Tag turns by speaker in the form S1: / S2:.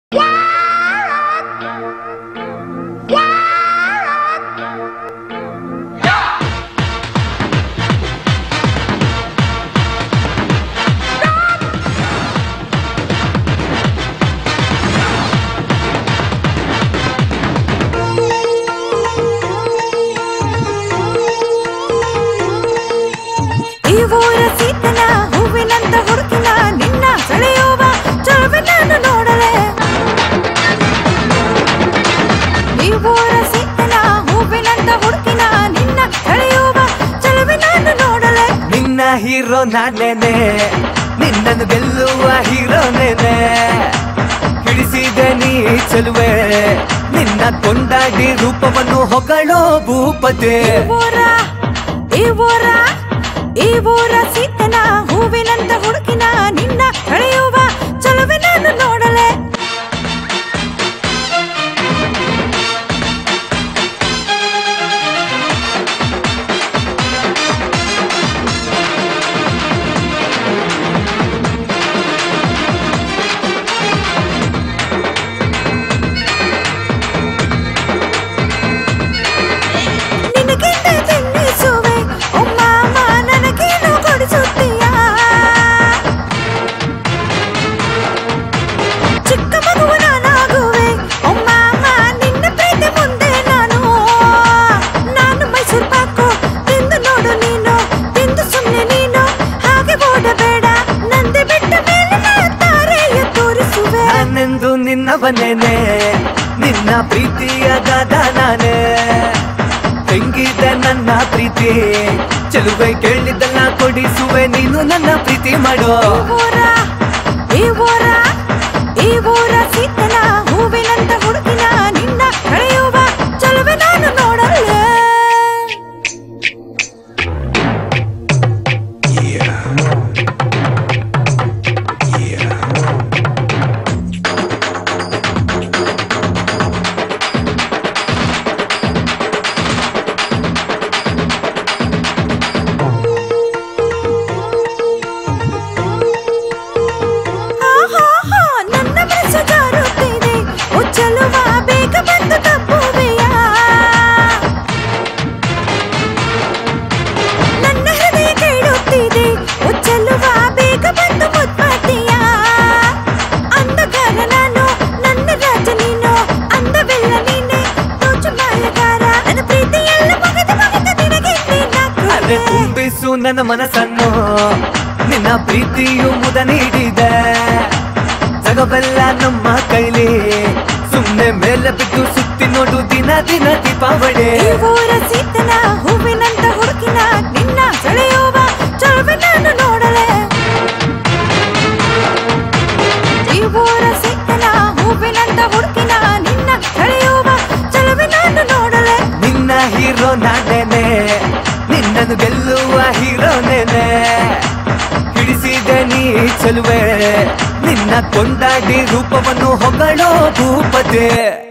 S1: ಈ ಊರ ಸೀತನ ಹೂವಿನಂತ ಹುಡುಕಿನ ನಿನ್ನ ಸೆಳೆಯುವ ಚಲುವೆ ನಾನು ನೋಡಲೆ ಈ ಊರ ಸೀತನ ಹೂವಿನಂತ ಹುಡುಕಿನ ನಿನ್ನ ಸೆಳೆಯುವ ಚಲುವೆ ನಾನು ನೋಡಲೆ
S2: ನಿನ್ನ ಹೀರೋ ನಾನೇನೆ ನಿನ್ನನ್ನು ಗೆಲ್ಲುವ ಹೀರೋನೇನೆ ಹಿಡಿಸಿದೆ ನೀ ಚೆಲುವೆ ನಿನ್ನ ಕೊಂಡಾಡಿ ರೂಪವನ್ನು ಹೊಗಳೋ ಭೂಪತೆ
S1: ಈ ಊರ ಈ ಊರ ಈ ಊರ ಸೀತನ ಹೂವಿನಂತ ಹುಡುಕಿನ ನಿನ್ನ ಸೆಳೆಯುವ ಚಲುವೆ ನಾನು ನೋಡಲೆ ನಿನಗಿಂತ ತಿನ್ನಿಸುವೆ ಒಮ್ಮಮ್ಮ ನನಗೇನು ಕೊಡಿಸುತ್ತೀಯ ಚಿಕ್ಕ ಮಗುವ ನಾನಾಗುವೆ ಒಮ್ಮಮ್ಮ ನಿನ್ನ ಪ್ರೀತಿ ಮುಂದೆ ನಾನು ನಾನು ಮೈಸೂರು ಪಾಕು ತಿಂದು ನೋಡು ನೀನು ತಿಂದು ಸುಮ್ಮನೆ ನೀನು ಹಾಗೆ ಓಡಬೇಡ ನಂದೆ ಬಿಟ್ಟ ಮೇಲೆ ನಾ ತಾರೆಯ ತೋರಿಸುವೆ
S2: ನಾನೆಂದು ನಿನ್ನವನೇನೆ ನಿನ್ನ ಪ್ರೀತಿಯ ದಾದ ನಾನೇ ಹೆಂಗಿದೆ ನನ್ನ ಪ್ರೀತಿ ಚೆಲುವೆ ಕೇಳಿದ್ದಲ್ಲ ಕೊಡಿಸುವೆ ನೀನು ನನ್ನ ಪ್ರೀತಿ ಮಾಡೋ
S1: ಈ ಊರ ಈ ಊರ ಈ ಊರ ಸೀತನ ಹೂವಿನಂತ ಹುಡುಕಿನ ನಿನ್ನ ಕಳೆಯುವ ಚಲುವೆ ನಾನು ನೋಡಲ್ಲ ಆಹಾಹಾ, ನನ್ನ ಮನಸ್ಸು ಜಾರುತ್ತಿದೆ ಉಚ್ಚಲುವ ಬೇಗ ಬಂದು ತಪ್ಪುವೆಯ ನನ್ನ ಹೃದಯ ಕೇಳುತ್ತಿದೆ ಉಚ್ಚಲುವ ಬೇಗ ಬಂದು ಮುದ್ಮಾತೀಯ ಅಂಧಕಾರ ನಾನು ನನ್ನ ರಾಜ ನೀನು ಅಂದವೆಲ್ಲ ನೀನೆ ದೋಚು ಮಾಯಗಾರ ನನ್ನ ಪ್ರೀತಿಯೆಲ್ಲ ಮುಗಿದು ಮುಗಿದು ನಿನಗೆ
S2: ಅರೆ ತುಂಬಿಸು ನನ್ನ ಮನಸ್ಸನ್ನು ನಿನ್ನ ಪ್ರೀತಿಯು ಮುದ ನೀಡಿದೆ ಜಗವೆಲ್ಲ ನಮ್ಮ ಕೈಲಿ ಸುಮ್ಮನೆ ಮೇಲೆ ಬಿದ್ದು ಸುತ್ತಿ ನೋಡು ದಿನ ದಿನ ದೀಪಾವಳಿ
S1: ಈ ಊರ ಸೀತನ ಹೂವಿನಂತ ಹುಡುಕಿನ ನಿನ್ನ ಸೆಳೆಯುವ ಚಲುವೆ ನಾನು ನೋಡಲೆ ಈ ಊರ ಸೀತನ ಹೂವಿನಂತ ಹುಡುಕಿನ ನಿನ್ನ ಸೆಳೆಯುವ ಚಲುವೆ ನಾನು ನೋಡಲೆ
S2: ನಿನ್ನ ಹೀರೋ ನಾನೇನೆ ನಿನ್ನನ್ನು ಗೆಲ್ಲುವ ಹೀರೋನೇನೆ ಹಿಡಿಸಿದೆ ನೀ ಚೆಲುವೆ ನಿನ್ನ ಕೊಂಡಾಡಿ ರೂಪವನ್ನು ಹೊಗಳೋ ಭೂಪತೆ